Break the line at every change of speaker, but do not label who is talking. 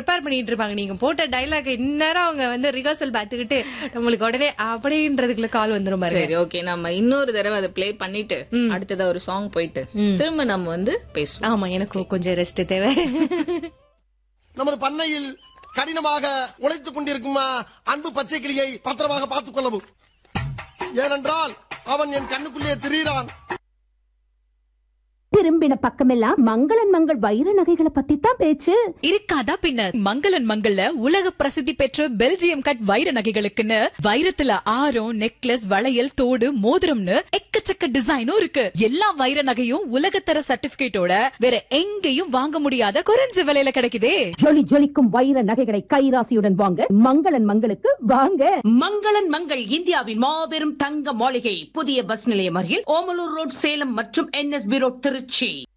prepare பண்ணிட்டு இருப்பாங்க நீங்க போட்ட டைலாக் இந்நேரம் அவங்க வந்து ரிஹர்சல் பார்த்துக்கிட்டு நம்மளுக்கு உடனே அப்படின்றதுக்குள்ள கால் வந்துரும் பாருங்க
சரி ஓகே நம்ம இன்னொரு தடவை அதை ப்ளே பண்ணிட்டு அடுத்ததா ஒரு சாங் போயிட்டு திரும்ப நம்ம வந்து பேசுவோம்
ஆமா எனக்கு கொஞ்சம் ரெஸ்ட் தேவை
நமது பண்ணையில் கடினமாக உழைத்துக் கொண்டிருக்கும் அஹ், அன்பு பச்சை கிளியை பத்திரமாக பார்த்துக் கொள்ளவும் ஏனென்றால் அவன் என் கண்ணுக்குள்ளே திரியிறான்
திரும்பின பக்கமெல்லாம் மங்களன் மங்கள் வைர நகைகளை பத்தி தான் பேச்சு
இருக்காதா பின்னர் மங்களன் மங்கள்ல உலக பிரசித்தி பெற்ற பெல்ஜியம் கட் வைர நகைகளுக்குன்னு வைரத்துல ஆரம் நெக்லஸ் வளையல் தோடு மோதிரம்னு எக்கச்சக்க டிசைனும் இருக்கு எல்லா வைர நகையும் உலகத்தர சர்டிபிகேட்டோட வேற எங்கேயும் வாங்க முடியாத குறைஞ்ச விலையில கிடைக்குதே
ஜொலி ஜொலிக்கும் வைர நகைகளை கைராசியுடன் வாங்க மங்களன் மங்களுக்கு வாங்க
மங்களன் மங்கள் இந்தியாவின் மாபெரும் தங்க மாளிகை புதிய பஸ் நிலையம் அருகில் ஓமலூர் ரோட் சேலம் மற்றும் என்எஸ்பி ரோட் திருச்சி